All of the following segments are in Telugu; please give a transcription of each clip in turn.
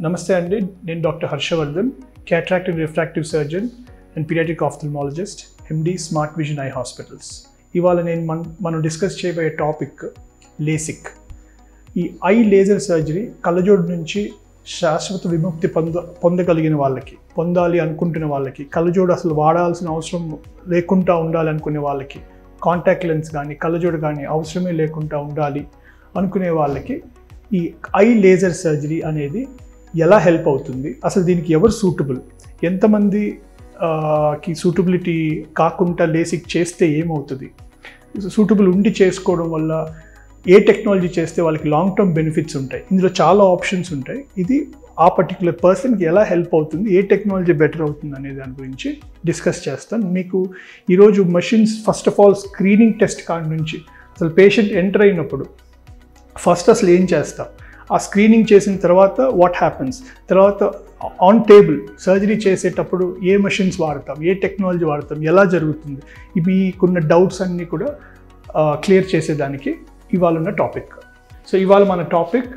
నమస్తే అండి నేను doctor Harshavardhan cataract and refractive surgeon and paediatric ophthalmologist MD Smart Vision Eye Hospitals ఇవాళ నేను మన మనం డిస్కస్ చేయబోయే టాపిక్ లేసిక్ ఈ ఐ లేజర్ సర్జరీ కళ్ళజోడు నుంచి శాశ్వత విముక్తి పొంద పొందగలిగిన వాళ్ళకి పొందాలి అనుకుంటున్న వాళ్ళకి కళ్ళజోడు అసలు వాడాల్సిన అవసరం లేకుండా ఉండాలి అనుకునే వాళ్ళకి కాంటాక్ట్ లెన్స్ కానీ కళ్ళజోడు కానీ అవసరమే లేకుండా ఉండాలి అనుకునే వాళ్ళకి ఈ ఐ లేజర్ సర్జరీ అనేది ఎలా హెల్ప్ అవుతుంది అసలు దీనికి ఎవరు సూటబుల్ ఎంతమంది ఆ, కి సూటబిలిటీ కాకుండా లేసిక్ చేస్తే ఏమవుతుంది సూటబుల్ ఉండి చేసుకోవడం వల్ల ఏ టెక్నాలజీ చేస్తే వాళ్ళకి లాంగ్ టర్మ్ బెనిఫిట్స్ ఉంటాయి ఇందులో చాలా ఆప్షన్స్ ఉంటాయి ఇది ఆ పర్టికులర్ పర్సన్కి ఎలా హెల్ప్ అవుతుంది ఏ టెక్నాలజీ బెటర్ అవుతుంది అనే దాని గురించి డిస్కస్ చేస్తాను మీకు ఈరోజు machines first of all screening test కాడి నుంచి అసలు పేషెంట్ ఎంటర్ అయినప్పుడు ఫస్ట్ అసలు ఏం చేస్తాం ఆ స్క్రీనింగ్ చేసిన తర్వాత వాట్ హ్యాపన్స్ తర్వాత ఆన్ టేబుల్ సర్జరీ చేసేటప్పుడు ఏ మషిన్స్ వాడతాం ఏ టెక్నాలజీ వాడతాం ఎలా జరుగుతుంది ఈ మీకున్న డౌట్స్ అన్నీ కూడా క్లియర్ చేసేదానికి ఇవాళ ఉన్న టాపిక్ సో ఇవాళ మన టాపిక్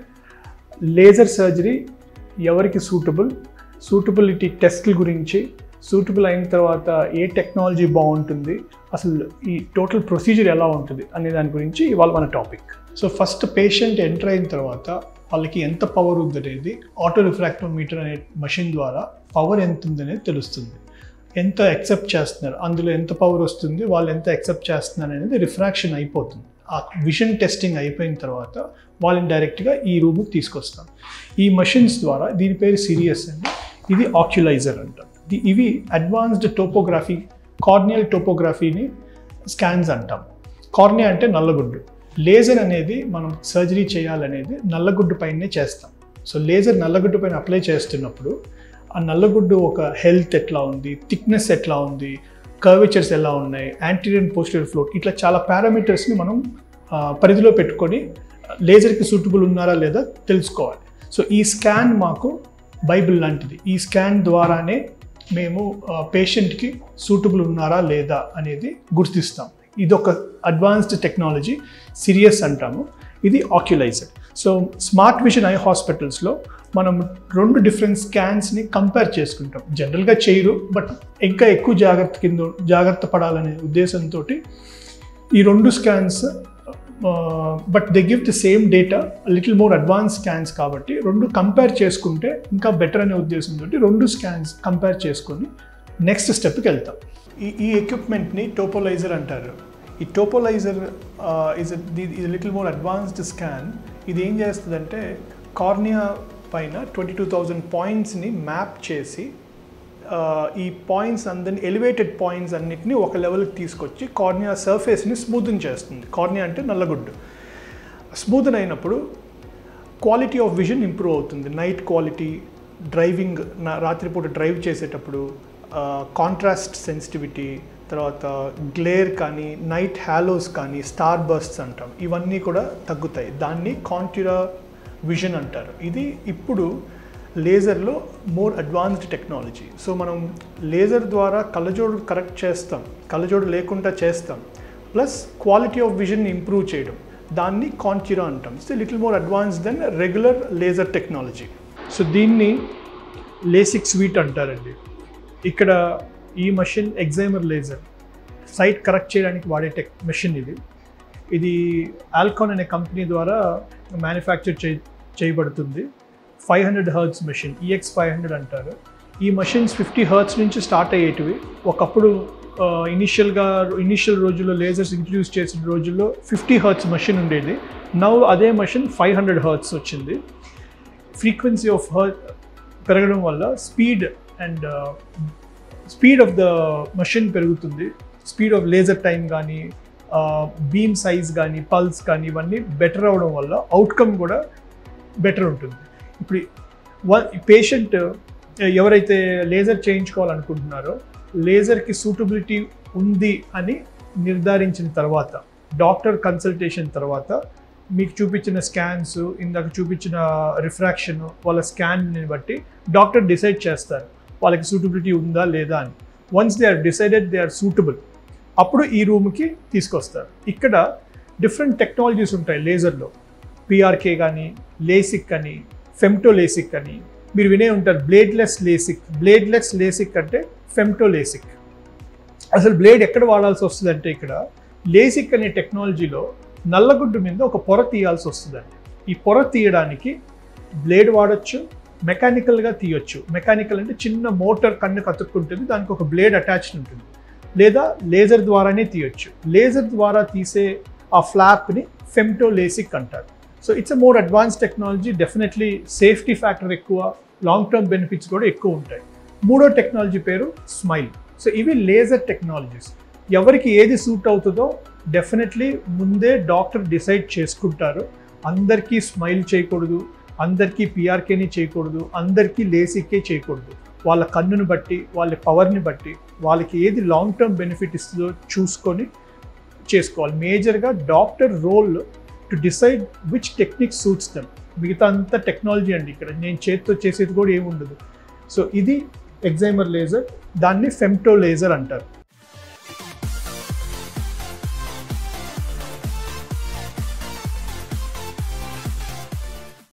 లేజర్ సర్జరీ ఎవరికి సూటబుల్ సూటబిలిటీ టెస్ట్ల గురించి సూటబుల్ అయిన తర్వాత ఏ టెక్నాలజీ బాగుంటుంది అసలు ఈ టోటల్ ప్రొసీజర్ ఎలా ఉంటుంది అనే దాని గురించి ఇవాళ మన topic so first patient enter అయిన తర్వాత వాళ్ళకి ఎంత పవర్ ఉంది అనేది ఆటో రిఫ్రాక్టోమీటర్ అనే మషిన్ ద్వారా పవర్ ఎంత ఉంది అనేది తెలుస్తుంది ఎంత యాక్సెప్ట్ చేస్తున్నారు అందులో ఎంత పవర్ వస్తుంది వాళ్ళు ఎంత యాక్సెప్ట్ చేస్తున్నారు అనేది రిఫ్రాక్షన్ అయిపోతుంది ఆ విజన్ టెస్టింగ్ అయిపోయిన తర్వాత వాళ్ళని డైరెక్ట్గా ఈ రూమ్కి తీసుకొస్తాం ఈ మషిన్స్ ద్వారా దీని పేరు సిరియస్ అండి ఇది ఆక్యులైజర్ అంటాం ది- ఇవి అడ్వాన్స్డ్ టోపోగ్రఫీ కార్నియల్ టోపోగ్రఫీని స్కాన్స్ అంటాం కార్నియా అంటే నల్లగుడ్డు లేజర్ అనేది మనం సర్జరీ చేయాలనేది నల్లగుడ్డు పైనే చేస్తాం సో లేజర్ నల్లగుడ్డు పైన అప్లై చేస్తున్నప్పుడు ఆ నల్లగుడ్డు ఒక హెల్త్ ఎట్లా ఉంది థిక్నెస్ ఎట్లా ఉంది కర్వేచర్స్ ఎలా ఉన్నాయి యాంటీరియర్ పోస్టీరియర్ ఫ్లోట్ ఇట్లా చాలా పారామీటర్స్ని మనం ఆ, పరిధిలో పెట్టుకొని లేజర్కి సూటబుల్ ఉన్నారా లేదా తెలుసుకోవాలి సో ఈ స్కాన్ మాకు బైబిల్ లాంటిది ఈ స్కాన్ ద్వారానే మేము పేషెంట్కి సూటబుల్ ఉన్నారా లేదా అనేది గుర్తిస్తాం ఇది ఒక అడ్వాన్స్డ్ టెక్నాలజీ సిరియస్ అంటాము ఇది Oculyzer so Smart Vision Eye హాస్పిటల్స్లో మనం రెండు డిఫరెంట్ స్కాన్స్ని కంపేర్ చేసుకుంటాం జనరల్గా చేయరు బట్ ఇంకా ఎక్కువ జాగ్రత్త కింద జాగ్రత్త పడాలనే ఉద్దేశంతో ఈ రెండు scans but they give the same data little more advance scans కాబట్టి రెండు కంపేర్ చేసుకుంటే ఇంకా బెటర్ అనే ఉద్దేశంతో రెండు స్కాన్స్ కంపేర్ చేసుకొని నెక్స్ట్ స్టెప్కి వెళ్తాం ఈ ఈ ఎక్విప్మెంట్ని టోపోలైజర్ అంటారు ఈ టోపోలైజర్ ఇస్ ఇది లిటిల్ మోర్ అడ్వాన్స్డ్ స్కాన్ ఇది ఏం చేస్తుందంటే కార్నియా పైన ట్వంటీ టూ థౌజండ్ పాయింట్స్ని మ్యాప్ చేసి ఆ, ఈ పాయింట్స్ అందరిని ఎలివేటెడ్ పాయింట్స్ అన్నిటిని ఒక లెవెల్కి తీసుకొచ్చి కార్నియా సర్ఫేస్ని స్మూతన్ చేస్తుంది కార్నియా అంటే నల్లగుడ్డు స్మూతన్ అయినప్పుడు క్వాలిటీ ఆఫ్ విజన్ ఇంప్రూవ్ అవుతుంది నైట్ క్వాలిటీ డ్రైవింగ్ నా రాత్రిపూట డ్రైవ్ చేసేటప్పుడు కాంట్రాస్ట్ సెన్సిటివిటీ తర్వాత గ్లేర్ కానీ నైట్ హ్యాలోస్ కానీ స్టార్ బర్స్ట్స్ అంటాం ఇవన్నీ కూడా తగ్గుతాయి దాన్ని కాంట్యురా విజన్ అంటారు ఇది ఇప్పుడు లేజర్లో మోర్ అడ్వాన్స్డ్ టెక్నాలజీ సో మనం లేజర్ ద్వారా కళ్ళజోడు కరెక్ట్ చేస్తాం కళ్ళజోడు లేకుండా చేస్తాం plus quality of vision improve చేయడం దాన్ని కాంట్యురా అంటాం so little more advance than regular laser technology so దీన్ని లేసిక్ స్వీట్ అంటారండి ఇక్కడ ఈ machine excimer laser sight correct చేయడానికి వాడే టెక్ మెషిన్ ఇది ఇది ఆల్కాన్ అనే కంపెనీ ద్వారా మ్యానుఫ్యాక్చర్ చే చేయబడుతుంది five hundred hertz machine EX five hundred అంటారు ఈ మషిన్స్ ఫిఫ్టీ హర్ట్స్ నుంచి స్టార్ట్ అయ్యేటివి ఒకప్పుడు ఇనిషియల్గా ఇనిషియల్ రోజుల్లో లేజర్స్ ఇంట్రడ్యూస్ చేసిన రోజుల్లో ఫిఫ్టీ హర్ట్స్ మషిన్ ఉండేది నవ్ అదే మషిన్ ఫైవ్ హండ్రెడ్ హర్ట్స్ వచ్చింది ఫ్రీక్వెన్సీ ఆఫ్ హర్ట్ పెరగడం వల్ల speed and speed of the machine పెరుగుతుంది స్పీడ్ ఆఫ్ లేజర్ టైం కానీ బీమ్ సైజ్ కానీ పల్స్ కానీ ఇవన్నీ బెటర్ అవడం వల్ల అవుట్కమ్ కూడా బెటర్ ఉంటుంది ఇప్పుడు వన్ పేషెంట్ ఎవరైతే లేజర్ చేయించుకోవాలనుకుంటున్నారో లేజర్కి సూటబిలిటీ ఉంది అని నిర్ధారించిన తర్వాత డాక్టర్ కన్సల్టేషన్ తర్వాత మీకు చూపించిన స్కాన్స్ ఇందాక చూపించిన రిఫ్రాక్షన్ వాళ్ళ స్కాన్ని బట్టి డాక్టర్ డిసైడ్ చేస్తారు వాళ్ళకి సూటబిలిటీ ఉందా లేదా అని once they are decided they are suitable అప్పుడు ఈ రూమ్కి తీసుకొస్తారు ఇక్కడ డిఫరెంట్ టెక్నాలజీస్ ఉంటాయి లేజర్లో పిఆర్కే కానీ లేసిక్ అని ఫెమ్టో లేసిక్ అని మీరు వినే ఉంటారు బ్లేడ్లెస్ లేసిక్ బ్లేడ్లెస్ లేసిక్ అంటే ఫెమ్టో లేసిక్ అసలు బ్లేడ్ ఎక్కడ వాడాల్సి వస్తుంది అంటే ఇక్కడ లేసిక్ అనే టెక్నాలజీలో నల్లగుడ్డు మీద ఒక పొర తీయాల్సి వస్తుందండి ఈ పొర తీయడానికి బ్లేడ్ వాడచ్చు మెకానికల్గా తీయొచ్చు మెకానికల్ అంటే చిన్న మోటార్ కన్ను కతుక్కుంటుంది దానికి ఒక బ్లేడ్ అటాచ్డ్ ఉంటుంది లేదా లేజర్ ద్వారానే తీయొచ్చు లేజర్ ద్వారా తీసే ఆ ఫ్లాప్ని ఫెమ్టో లేసిక్ అంటారు so it's a more advance technology definitely safety factor ఎక్కువ లాంగ్ టర్మ్ బెనిఫిట్స్ కూడా ఎక్కువ ఉంటాయి మూడో టెక్నాలజీ పేరు స్మైల్ సో ఇవి లేజర్ టెక్నాలజీస్ ఎవరికి ఏది సూట్ అవుతుందో డెఫినెట్లీ ముందే డాక్టర్ డిసైడ్ చేసుకుంటారు అందరికీ స్మైల్ చేయకూడదు అందరికీ పిఆర్కేని చేయకూడదు అందరికీ లేసిక్కే చేయకూడదు వాళ్ళ కన్నుని బట్టి వాళ్ళ పవర్ని బట్టి వాళ్ళకి ఏది లాంగ్ టర్మ్ బెనిఫిట్ ఇస్తుందో చూసుకొని చేసుకోవాలి మేజర్గా doctor role to decide which technique suits them మిగతా అంతా టెక్నాలజీ అండి ఇక్కడ నేను చేతితో చేసేది కూడా ఏమి ఉండదు సో ఇది ఎగ్జైమర్ లేజర్ దాన్ని ఫెమ్టో లేజర్ అంటారు